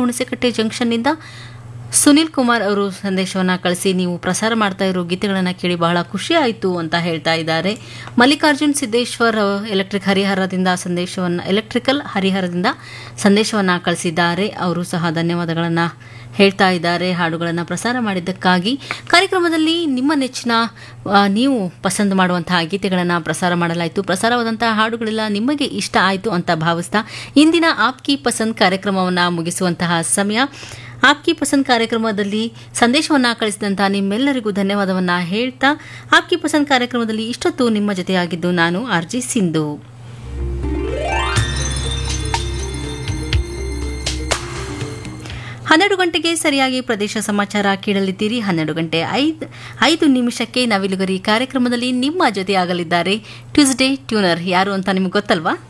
ಹುಣಸೆಕಟ್ಟೆ ಜಂಕ್ಷನ್ನಿಂದ ಸುನಿಲ್ ಕುಮಾರ್ ಅವರು ಸಂದೇಶವನ್ನು ಕಳಿಸಿ ನೀವು ಪ್ರಸಾರ ಮಾಡ್ತಾ ಇರೋ ಗೀತೆಗಳನ್ನು ಕೇಳಿ ಬಹಳ ಖುಷಿ ಆಯಿತು ಅಂತ ಹೇಳ್ತಾ ಇದ್ದಾರೆ ಮಲ್ಲಿಕಾರ್ಜುನ್ ಸಿದ್ದೇಶ್ವರ್ ಎಲೆಕ್ಟ್ರಿಕ್ ಹರಿಹರದಿಂದ ಸಂದೇಶವನ್ನು ಎಲೆಕ್ಟ್ರಿಕಲ್ ಹರಿಹರದಿಂದ ಸಂದೇಶವನ್ನು ಕಳಿಸಿದ್ದಾರೆ ಅವರು ಸಹ ಧನ್ಯವಾದಗಳನ್ನು ಹೇಳ್ತಾ ಇದ್ದಾರೆ ಹಾಡುಗಳನ್ನು ಪ್ರಸಾರ ಮಾಡಿದ್ದಕ್ಕಾಗಿ ಕಾರ್ಯಕ್ರಮದಲ್ಲಿ ನಿಮ್ಮ ನೆಚ್ಚಿನ ಆ, ನೀವು ಪಸಂದ್ ಮಾಡುವಂತಹ ಗೀತೆಗಳನ್ನು ಪ್ರಸಾರ ಮಾಡಲಾಯಿತು ಪ್ರಸಾರವಾದಂತಹ ಹಾಡುಗಳೆಲ್ಲ ನಿಮಗೆ ಇಷ್ಟ ಆಯಿತು ಅಂತ ಭಾವಿಸ್ತಾ ಇಂದಿನ ಆಪ್ಕಿ ಪಸಂದ್ ಕಾರ್ಯಕ್ರಮವನ್ನು ಮುಗಿಸುವಂತಹ ಸಮಯ ಆಪ್ಕಿ ಪಸಂದ್ ಕಾರ್ಯಕ್ರಮದಲ್ಲಿ ಸಂದೇಶವನ್ನು ಕಳಿಸಿದಂತಹ ನಿಮ್ಮೆಲ್ಲರಿಗೂ ಧನ್ಯವಾದವನ್ನು ಹೇಳ್ತಾ ಆಪ್ಕಿ ಪಸಂದ್ ಕಾರ್ಯಕ್ರಮದಲ್ಲಿ ಇಷ್ಟೊತ್ತು ನಿಮ್ಮ ಜೊತೆಯಾಗಿದ್ದು ನಾನು ಆರ್ ಜಿ ಸಿಂಧು ಹನ್ನೆರಡು ಗಂಟೆಗೆ ಸರಿಯಾಗಿ ಪ್ರದೇಶ ಸಮಾಚಾರ ಕೇಳಲಿದ್ದೀರಿ ಹನ್ನೆರಡು ಗಂಟೆ ಐದು ಐದು ನಿಮಿಷಕ್ಕೆ ನವಿಲುಗರಿ ಕಾರ್ಯಕ್ರಮದಲ್ಲಿ ನಿಮ್ಮ ಜೊತೆಯಾಗಲಿದ್ದಾರೆ ಟ್ಯೂಸ್ಡೇ ಟ್ಯೂನರ್ ಯಾರು ಅಂತ ನಿಮ್ಗೆ ಗೊತ್ತಲ್ವಾ